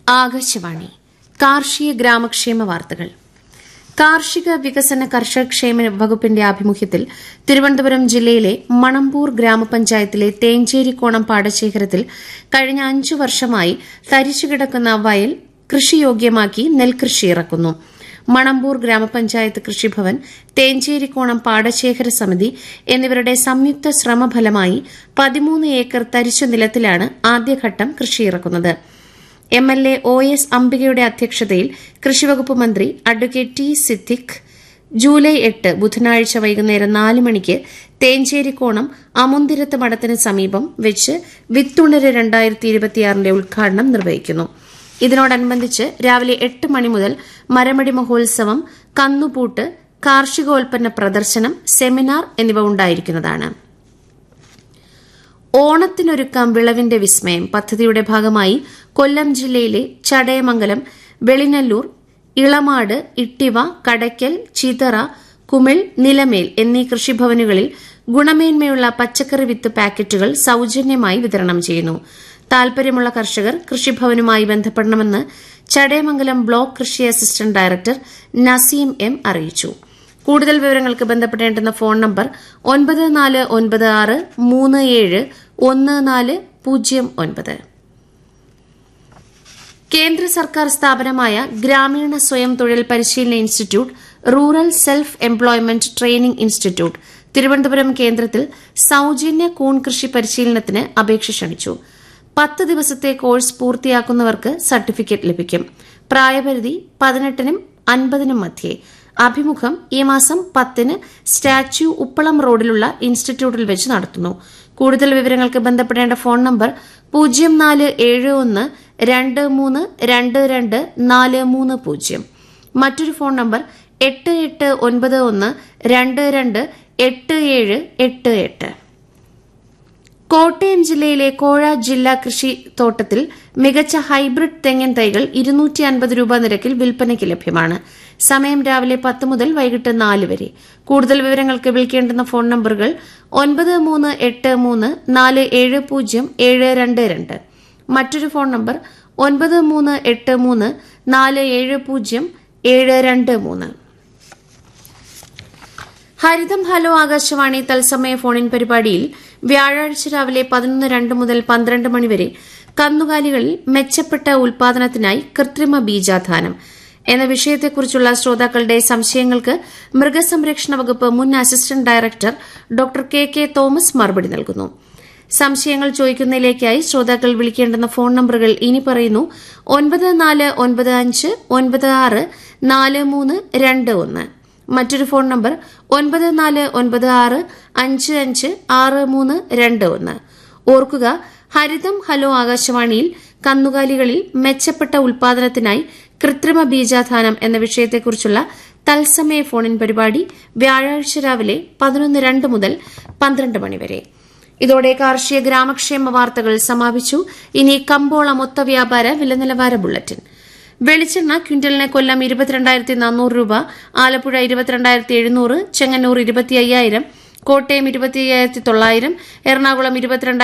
ആകാശവാണി കാർഷിക ഗ്രാമക്ഷേമ വാർത്തകൾ കാർഷിക വികസന കർഷകക്ഷേമ വകുപ്പിന്റെ ആഭിമുഖ്യത്തിൽ തിരുവനന്തപുരം ജില്ലയിലെ മണമ്പൂർ ഗ്രാമപഞ്ചായത്തിലെ തേഞ്ചേരിക്കോണം പാടശേഖരത്തിൽ കഴിഞ്ഞ അഞ്ചു വർഷമായി തരിച്ചുകിടക്കുന്ന വയൽ കൃഷിയോഗ്യമാക്കി നെൽകൃഷി ഇറക്കുന്നു മണമ്പൂർ ഗ്രാമപഞ്ചായത്ത് കൃഷിഭവൻ തേഞ്ചേരിക്കോണം പാടശേഖര സമിതി എന്നിവരുടെ സംയുക്ത ശ്രമഫലമായി പതിമൂന്ന് ഏക്കർ തരിശു നിലത്തിലാണ് ആദ്യഘട്ടം കൃഷിയിറക്കുന്നത് M L A O S അംബികയുടെ അധ്യക്ഷതയിൽ കൃഷിവകുപ്പ് മന്ത്രി അഡ്വക്കേറ്റ് ടി സിദ്ദിഖ് ജൂലൈ എട്ട് ബുധനാഴ്ച വൈകുന്നേരം നാല് മണിക്ക് തേഞ്ചേരിക്കോണം അമുന്തിരത്ത് മഠത്തിന് സമീപം വെച്ച് വിത്തുണര് രണ്ടായിരത്തി ഇരുപത്തിയാറിന്റെ ഉദ്ഘാടനം നിർവഹിക്കുന്നു ഇതിനോടനുബന്ധിച്ച് രാവിലെ എട്ട് മണി മുതൽ മരമടി മഹോത്സവം കന്നുപൂട്ട് കാർഷികോൽപ്പന്ന പ്രദർശനം സെമിനാർ എന്നിവ ഉണ്ടായിരിക്കുന്നതാണ് ഓണത്തിനൊരുക്കാം വിളവിന്റെ വിസ്മയം പദ്ധതിയുടെ ഭാഗമായി കൊല്ലം ജില്ലയിലെ ചടയമംഗലം വെളിനല്ലൂർ ഇളമാട് ഇട്ടിവ കടയ്ക്കൽ ചിതറ കുമിൾ നിലമേൽ എന്നീ കൃഷിഭവനുകളിൽ ഗുണമേന്മയുള്ള പച്ചക്കറി വിത്ത് പാക്കറ്റുകൾ സൌജന്യമായി വിതരണം ചെയ്യുന്നു താൽപര്യമുള്ള കർഷകർ കൃഷിഭവനുമായി ബന്ധപ്പെടണമെന്ന് ചടയമംഗലം ബ്ലോക്ക് കൃഷി അസിസ്റ്റന്റ് ഡയറക്ടർ നസീം എം അറിയിച്ചു കൂടുതൽ വിവരങ്ങൾക്ക് ബന്ധപ്പെടേണ്ടുന്ന ഫോൺ നമ്പർ ഒൻപത് നാല് ഒൻപത് ആറ് മൂന്ന് ഏഴ് ഒന്ന് നാല് പൂജ്യം ഒൻപത് കേന്ദ്ര സർക്കാർ സ്ഥാപനമായ ഗ്രാമീണ സ്വയം തൊഴിൽ പരിശീലന institute rural self employment training institute Thiruvananthapuram കേന്ദ്രത്തിൽ സൌജന്യ കൂൺ കൃഷി പരിശീലനത്തിന് അപേക്ഷ ക്ഷണിച്ചു പത്ത് ദിവസത്തെ കോഴ്സ് പൂർത്തിയാക്കുന്നവർക്ക് സർട്ടിഫിക്കറ്റ് ലഭിക്കും പ്രായപരിധി പതിനെട്ടിനും അൻപതിനും മധ്യേ അഭിമുഖം ഈ മാസം പത്തിന് സ്റ്റാച്യു ഉപ്പളം റോഡിലുള്ള ഇൻസ്റ്റിറ്റ്യൂട്ടിൽ വെച്ച് നടത്തുന്നു കൂടുതൽ വിവരങ്ങൾക്ക് ബന്ധപ്പെടേണ്ട ഫോൺ നമ്പർ പൂജ്യം നാല് ഏഴ് ഒന്ന് രണ്ട് മൂന്ന് രണ്ട് രണ്ട് നാല് മൂന്ന് പൂജ്യം മറ്റൊരു ഫോൺ നമ്പർ എട്ട് എട്ട് ഒൻപത് ഒന്ന് രണ്ട് രണ്ട് എട്ട് ഏഴ് എട്ട് എട്ട് കോട്ടയം ജില്ലയിലെ കോഴ ജില്ലാ കൃഷി തോട്ടത്തിൽ മികച്ച ഹൈബ്രിഡ് തെങ്ങിൻ തൈകൾ ഇരുന്നൂറ്റി അൻപത് രൂപ നിരക്കിൽ വിൽപ്പനയ്ക്ക് ലഭ്യമാണ് സമയം രാവിലെ പത്ത് മുതൽ വൈകിട്ട് നാല് വരെ കൂടുതൽ വിവരങ്ങൾക്ക് വിളിക്കേണ്ടുന്ന ഫോൺ നമ്പറുകൾ ഒൻപത് മൂന്ന് എട്ട് മൂന്ന് നാല് ഏഴ് പൂജ്യം ഏഴ് രണ്ട് രണ്ട് മറ്റൊരു ഫോൺ നമ്പർ ഒൻപത് മൂന്ന് എട്ട് മൂന്ന് നാല് ഏഴ് പൂജ്യം ഏഴ് രണ്ട് മൂന്ന് ഹരിതം ഹലോ ആകാശവാണി തത്സമയ ഫോണിൻ പരിപാടിയിൽ വ്യാഴാഴ്ച രാവിലെ പതിനൊന്ന് രണ്ട് മുതൽ പന്ത്രണ്ട് മണിവരെ കന്നുകാലികളിൽ മെച്ചപ്പെട്ട ഉൽപാദനത്തിനായി കൃത്രിമ ബീജാധാനം എന്ന വിഷയത്തെക്കുറിച്ചുള്ള ശ്രോതാക്കളുടെ സംശയങ്ങൾക്ക് മൃഗസംരക്ഷണ വകുപ്പ് മുൻ assistant director doctor K K Thomas മറുപടി നൽകുന്നു സംശയങ്ങൾ ചോദിക്കുന്നതിലേക്കായി ശ്രോതാക്കൾ വിളിക്കേണ്ടുന്ന ഫോൺ നമ്പറുകൾ ഇനി പറയുന്നു ഒൻപത് നാല് ഒൻപത് അഞ്ച് ഒൻപത് ആറ് നാല് മൂന്ന് രണ്ട് ഒന്ന് മറ്റൊരു ഫോൺ നമ്പർ ഒൻപത് നാല് ഒൻപത് ആറ് അഞ്ച് അഞ്ച് ആറ് മൂന്ന് രണ്ട് ഒന്ന് ഓർക്കുക ഹരിതം ഹലോ ആകാശവാണിയിൽ കന്നുകാലികളിൽ മെച്ചപ്പെട്ട ഉൽപാദനത്തിനായി കൃത്രിമ ബീജാധാനം എന്ന വിഷയത്തെക്കുറിച്ചുള്ള തത്സമയ ഫോണിൻ പരിപാടി വ്യാഴാഴ്ച രാവിലെ പതിനൊന്ന് രണ്ട് മുതൽ പന്ത്രണ്ട് മണിവരെ ഇതോടെ കാർഷിക ഗ്രാമക്ഷേമ വാർത്തകൾ സമാപിച്ചു ഇനി കമ്പോള മൊത്ത വ്യാപാര വില നിലവാര ബുള്ളറ്റിൻ വെളിച്ചെണ്ണ ക്വിന്റലിന് കൊല്ലം ഇരുപത്തിരണ്ടായിരത്തി നാനൂറ് രൂപ ആലപ്പുഴ ഇരുപത്തിരണ്ടായിരത്തി എഴുന്നൂറ് ചെങ്ങന്നൂർ ഇരുപത്തി അയ്യായിരം കോട്ടയം ഇരുപത്തി അയ്യായിരത്തി തൊള്ളായിരം എറണാകുളം ഇരുപത്തിരണ്ടായിരത്തി